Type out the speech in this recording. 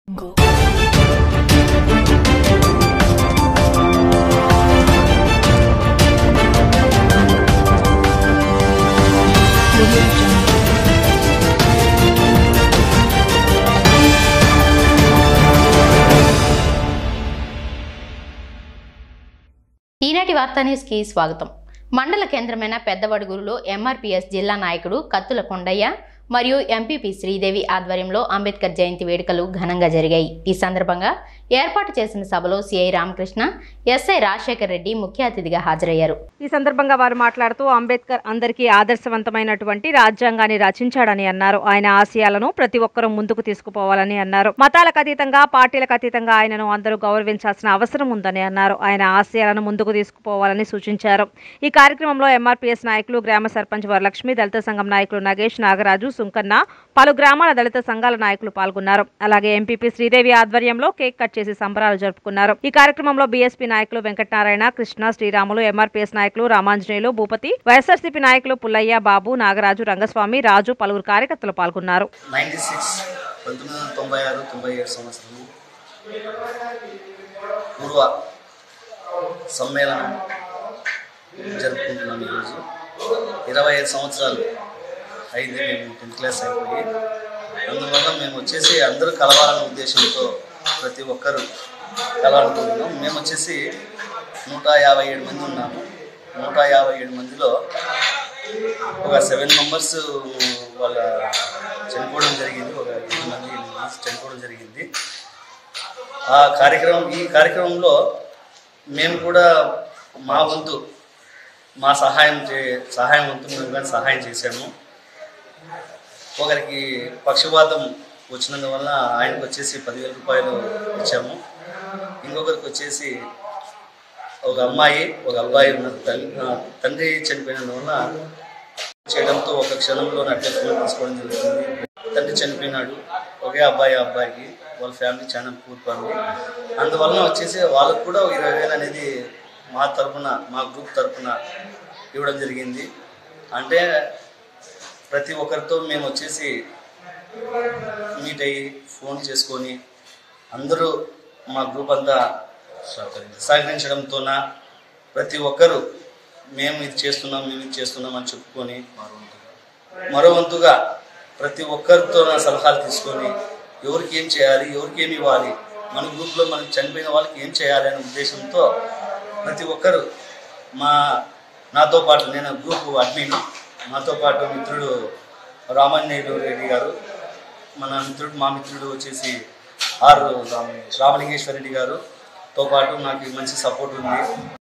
ఈనాటి వార్తా న్యూస్కి స్వాగతం మండల కేంద్రమైన పెద్దవడుగురులో ఎంఆర్పీఎస్ జిల్లా నాయకుడు కత్తుల కొండయ్య మరియు ఎంపీపీ శ్రీదేవి ఆధ్వర్యంలో అంబేద్కర్ జయంతి వేడుకలు ఘనంగా జరిగాయి ఈ సందర్భంగా ఏర్పాటు చేసిన సభలో సిఐ రామకృష్ణ ఎస్ఐ రాజశేఖర్ రెడ్డి ముఖ్య అతిథిగా హాజరయ్యారు ఈ సందర్భంగా వారు మాట్లాడుతూ అంబేద్కర్ అందరికీ ఆదర్శవంతమైనటువంటి రాజ్యాంగాన్ని రచించాడని అన్నారు ఆయన ఆశయాలను ప్రతి ఒక్కరూ ముందుకు తీసుకుపోవాలని అన్నారు మతాలకు అతీతంగా పార్టీలకు అతీతంగా ఆయనను అందరూ గౌరవించాల్సిన అవసరం ఉందని అన్నారు ఆయన ఆశయాలను ముందుకు తీసుకుపోవాలని సూచించారు ఈ కార్యక్రమంలో ఎంఆర్పీఎస్ నాయకులు గ్రామ సర్పంచ్ వరలక్ష్మి దళిత సంఘం నాయకులు నగేష్ నాగరాజు సుంకన్న పలు గ్రామాల దళిత సంఘాల నాయకులు పాల్గొన్నారు అలాగే ఎంపీపీ శ్రీదేవి ఆధ్వర్యంలో కేక్ కట్ చేసి సంబరాలు జరుపుకున్నారు ఈ కార్యక్రమంలో బీఎస్పీ నాయకులు వెంకటనారాయణ కృష్ణ శ్రీరాములు ఎంఆర్పీఎస్ నాయకులు రామాంజనేయులు భూపతి వైఎస్ఆర్సీపీ నాయకులు పుల్లయ్య బాబు నాగరాజు రంగస్వామి రాజు పలువురు కార్యకర్తలు పాల్గొన్నారు నైంటీ సిక్స్ పంతొమ్మిది వందల తొంభై ఆరు తొంభై ఏడు సంవత్సరం పూర్వ సమ్మేళనం జరుపుకుంటున్నాం ఈరోజు ఇరవై ఐదు సంవత్సరాలు అయింది మేము టెన్త్ క్లాస్ అయిపోయి అందువల్ల మేము వచ్చేసి అందరూ కలవాలనే ఉద్దేశంతో ప్రతి ఒక్కరు కలవాలనుకుంటున్నాం మేము వచ్చేసి నూట యాభై ఏడు మంది ఉన్నాము నూట యాభై ఏడు మందిలో ఒక సెవెన్ మెంబర్స్ వాళ్ళ చనిపోవడం జరిగింది ఒక ఎనిమిది మంది ఎనిమిది మంది చనిపోవడం జరిగింది ఆ కార్యక్రమం ఈ కార్యక్రమంలో మేము కూడా మా వంతు మా సహాయం చే సహాయం వంతు మేము కానీ సహాయం చేశాము ఒకరికి పక్షపాతం వచ్చినందువల్ల ఆయనకు వచ్చేసి పదివేల రూపాయలు ఇచ్చాము ఇంకొకరికి వచ్చేసి ఒక అమ్మాయి ఒక అబ్బాయి ఉన్నారు తల్లి తండ్రి చనిపోయినందువల్ల చేయడంతో ఒక క్షణంలో అట్లే ఫోన్ తీసుకోవడం జరుగుతుంది తండ్రి చనిపోయినాడు ఒకే అబ్బాయి ఆ అబ్బాయికి వాళ్ళ ఫ్యామిలీ చాలా పూర్ ఫ్యామిలీ అందువలన వచ్చేసి వాళ్ళకు కూడా ఒక ఇరవై వేలు అనేది మా తరపున మా గ్రూప్ తరపున ఇవ్వడం జరిగింది అంటే ప్రతి ఒక్కరితో మేము వచ్చేసి మీట్ అయ్యి ఫోన్ చేసుకొని అందరూ మా గ్రూప్ అంతా సహకరించడంతోన ప్రతి ఒక్కరూ మేము ఇది చేస్తున్నాం మేము ఇది చేస్తున్నాం అని చెప్పుకొని మరో వంతుగా ప్రతి ఒక్కరితో నా సలహాలు తీసుకొని ఎవరికి ఏం చేయాలి ఎవరికి ఏమి ఇవ్వాలి మన గ్రూప్లో మనకి చనిపోయిన వాళ్ళకి ఏం చేయాలి అనే ఉద్దేశంతో ప్రతి ఒక్కరు మా నాతో పాటు నేను గ్రూప్ అడ్మిన్ నాతో పాటు మిత్రుడు రామన్నేయులు రెడ్డి గారు మన మిత్రుడు మా మిత్రుడు వచ్చేసి ఆర్ రామలింగేశ్వర రెడ్డి గారుతో పాటు నాకు మంచి సపోర్ట్ ఉంది